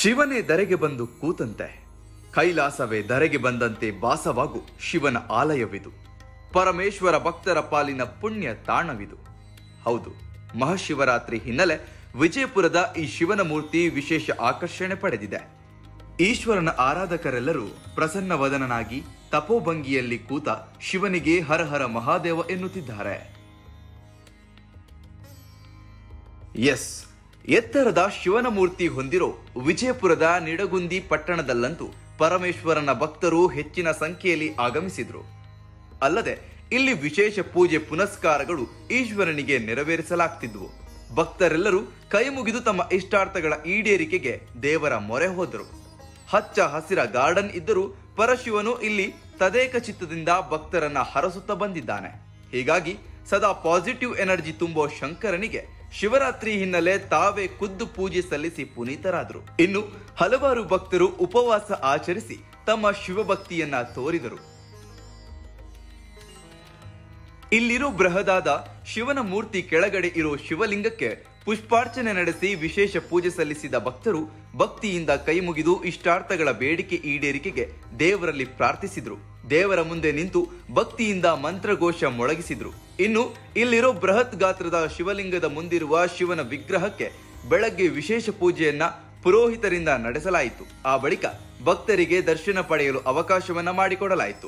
ಶಿವನೇ ಧರೆಗೆ ಬಂದು ಕೂತಂತೆ ಕೈಲಾಸವೇ ಧರೆಗೆ ಬಂದಂತೆ ಭಾಸವಾಗು ಶಿವನ ಆಲಯವಿದು ಪರಮೇಶ್ವರ ಭಕ್ತರ ಪಾಲಿನ ಪುಣ್ಯ ತಾಣವಿದು ಹೌದು ಮಹಾಶಿವರಾತ್ರಿ ಹಿನ್ನೆಲೆ ವಿಜಯಪುರದ ಈ ಶಿವನ ಮೂರ್ತಿ ವಿಶೇಷ ಆಕರ್ಷಣೆ ಪಡೆದಿದೆ ಈಶ್ವರನ ಆರಾಧಕರೆಲ್ಲರೂ ಪ್ರಸನ್ನವದನನಾಗಿ ತಪೋಭಂಗಿಯಲ್ಲಿ ಕೂತ ಶಿವನಿಗೆ ಹರ ಹರ ಮಹಾದೇವ ಎನ್ನುತ್ತಿದ್ದಾರೆ ಎಸ್ ಎತ್ತರದ ಶಿವನ ಮೂರ್ತಿ ಹೊಂದಿರೋ ವಿಜಯಪುರದ ನಿಡಗುಂದಿ ಪಟ್ಟಣದಲ್ಲಂತೂ ಪರಮೇಶ್ವರನ ಭಕ್ತರು ಹೆಚ್ಚಿನ ಸಂಖ್ಯೆಯಲ್ಲಿ ಆಗಮಿಸಿದ್ರು ಅಲ್ಲದೆ ಇಲ್ಲಿ ವಿಶೇಷ ಪೂಜೆ ಪುನಸ್ಕಾರಗಳು ಈಶ್ವರನಿಗೆ ನೆರವೇರಿಸಲಾಗ್ತಿದ್ವು ಭಕ್ತರೆಲ್ಲರೂ ಕೈ ಮುಗಿದು ತಮ್ಮ ಇಷ್ಟಾರ್ಥಗಳ ಈಡೇರಿಕೆಗೆ ದೇವರ ಮೊರೆ ಹೋದರು ಹಚ್ಚ ಹಸಿರ ಗಾರ್ಡನ್ ಇದ್ದರೂ ಪರಶಿವನು ಇಲ್ಲಿ ತದೇಕ ಚಿತ್ತದಿಂದ ಭಕ್ತರನ್ನ ಹರಸುತ್ತ ಬಂದಿದ್ದಾನೆ ಹೀಗಾಗಿ ಸದಾ ಪಾಸಿಟಿವ್ ಎನರ್ಜಿ ತುಂಬೋ ಶಂಕರನಿಗೆ ಶಿವರಾತ್ರಿ ಹಿನ್ನೆಲೆ ತಾವೇ ಖುದ್ದು ಪೂಜೆ ಸಲ್ಲಿಸಿ ಪುನೀತರಾದರು ಇನ್ನು ಹಲವಾರು ಭಕ್ತರು ಉಪವಾಸ ಆಚರಿಸಿ ತಮ್ಮ ಶಿವಭಕ್ತಿಯನ್ನ ತೋರಿದರು ಇಲ್ಲಿರೋ ಬೃಹದಾದ ಶಿವನ ಮೂರ್ತಿ ಕೆಳಗಡೆ ಇರೋ ಶಿವಲಿಂಗಕ್ಕೆ ಪುಷ್ಪಾರ್ಚನೆ ನಡೆಸಿ ವಿಶೇಷ ಪೂಜೆ ಸಲ್ಲಿಸಿದ ಭಕ್ತರು ಭಕ್ತಿಯಿಂದ ಕೈ ಮುಗಿದು ಇಷ್ಟಾರ್ಥಗಳ ಬೇಡಿಕೆ ಈಡೇರಿಕೆಗೆ ದೇವರಲ್ಲಿ ಪ್ರಾರ್ಥಿಸಿದ್ರು ದೇವರ ಮುಂದೆ ನಿಂತು ಭಕ್ತಿಯಿಂದ ಮಂತ್ರಘೋಷ ಮೊಳಗಿಸಿದ್ರು ಇನ್ನು ಇಲ್ಲಿರೋ ಬೃಹತ್ ಗಾತ್ರದ ಶಿವಲಿಂಗದ ಮುಂದಿರುವ ಶಿವನ ವಿಗ್ರಹಕ್ಕೆ ಬೆಳಗ್ಗೆ ವಿಶೇಷ ಪೂಜೆಯನ್ನ ಪುರೋಹಿತರಿಂದ ನಡೆಸಲಾಯಿತು ಆ ಬಳಿಕ ಭಕ್ತರಿಗೆ ದರ್ಶನ ಪಡೆಯಲು ಅವಕಾಶವನ್ನ ಮಾಡಿಕೊಡಲಾಯಿತು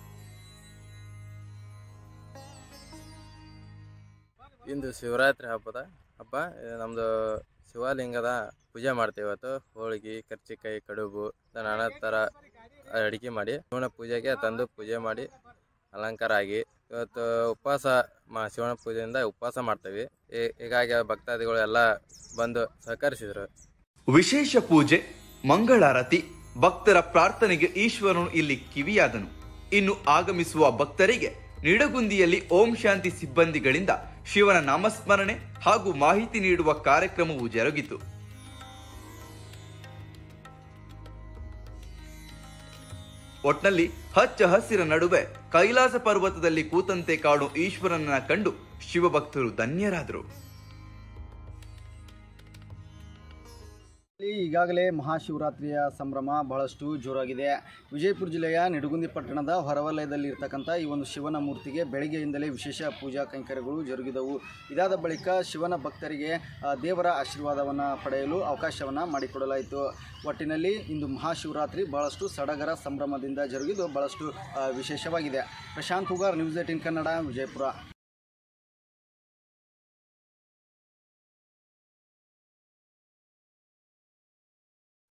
ಇಂದು ಶಿವರಾತ್ರಿ ಹಬ್ಬದ ಹಬ್ಬ ಇದು ನಮ್ಮದು ಶಿವಲಿಂಗದ ಪೂಜೆ ಮಾಡ್ತೀವಿ ಇವತ್ತು ಹೋಳಿಗೆ ಕರ್ಚಿಕಾಯಿ ಕಡುಬು ನಾನಾ ಥರ ಅಡಿಗೆ ಮಾಡಿ ಶಿವನ ಪೂಜೆಗೆ ತಂದು ಪೂಜೆ ಮಾಡಿ ಅಲಂಕಾರ ಆಗಿ ಇವತ್ತು ಉಪವಾಸ ಮಾ ಶಿವನ ಪೂಜೆಯಿಂದ ಉಪವಾಸ ಮಾಡ್ತೀವಿ ಹೀ- ಹೀಗಾಗಿ ಭಕ್ತಾದಿಗಳು ಎಲ್ಲ ಬಂದು ಸಹಕರಿಸಿದರು ವಿಶೇಷ ಪೂಜೆ ಮಂಗಳಾರತಿ ಭಕ್ತರ ಪ್ರಾರ್ಥನೆಗೆ ಈಶ್ವರನು ಇಲ್ಲಿ ಕಿವಿಯಾದನು ಇನ್ನು ಆಗಮಿಸುವ ಭಕ್ತರಿಗೆ ನಿಡಗುಂದಿಯಲ್ಲಿ ಓಂ ಶಾಂತಿ ಸಿಬ್ಬಂದಿಗಳಿಂದ ಶಿವನ ನಾಮಸ್ಮರಣೆ ಹಾಗೂ ಮಾಹಿತಿ ನೀಡುವ ಕಾರ್ಯಕ್ರಮವು ಜರುಗಿತು ಒಟ್ನಲ್ಲಿ ಹಚ್ಚ ಹಸಿರ ನಡುವೆ ಕೈಲಾಸ ಪರ್ವತದಲ್ಲಿ ಕೂತಂತೆ ಕಾಣೋ ಈಶ್ವರನನ್ನ ಕಂಡು ಶಿವಭಕ್ತರು ಧನ್ಯರಾದರು ಇಲ್ಲಿ ಈಗಾಗಲೇ ಮಹಾಶಿವರಾತ್ರಿಯ ಸಂಭ್ರಮ ಬಹಳಷ್ಟು ಜೋರಾಗಿದೆ ವಿಜಯಪುರ ಜಿಲ್ಲೆಯ ನಿಡಗುಂದಿ ಪಟ್ಟಣದ ಹೊರವಲಯದಲ್ಲಿ ಇರ್ತಕ್ಕಂಥ ಈ ಒಂದು ಶಿವನ ಮೂರ್ತಿಗೆ ಬೆಳಗ್ಗೆಯಿಂದಲೇ ವಿಶೇಷ ಪೂಜಾ ಕೈಂಕರ್ಯಗಳು ಜರುಗಿದವು ಇದಾದ ಬಳಿಕ ಶಿವನ ಭಕ್ತರಿಗೆ ಆ, ದೇವರ ಆಶೀರ್ವಾದವನ್ನು ಪಡೆಯಲು ಅವಕಾಶವನ್ನು ಮಾಡಿಕೊಡಲಾಯಿತು ಒಟ್ಟಿನಲ್ಲಿ ಇಂದು ಮಹಾಶಿವರಾತ್ರಿ ಬಹಳಷ್ಟು ಸಡಗರ ಸಂಭ್ರಮದಿಂದ ಜರುಗಿದು ಬಹಳಷ್ಟು ಆ, ವಿಶೇಷವಾಗಿದೆ ಪ್ರಶಾಂತ್ ಹುಗಾರ್ ನ್ಯೂಸ್ ಏಟಿನ್ ಕನ್ನಡ ವಿಜಯಪುರ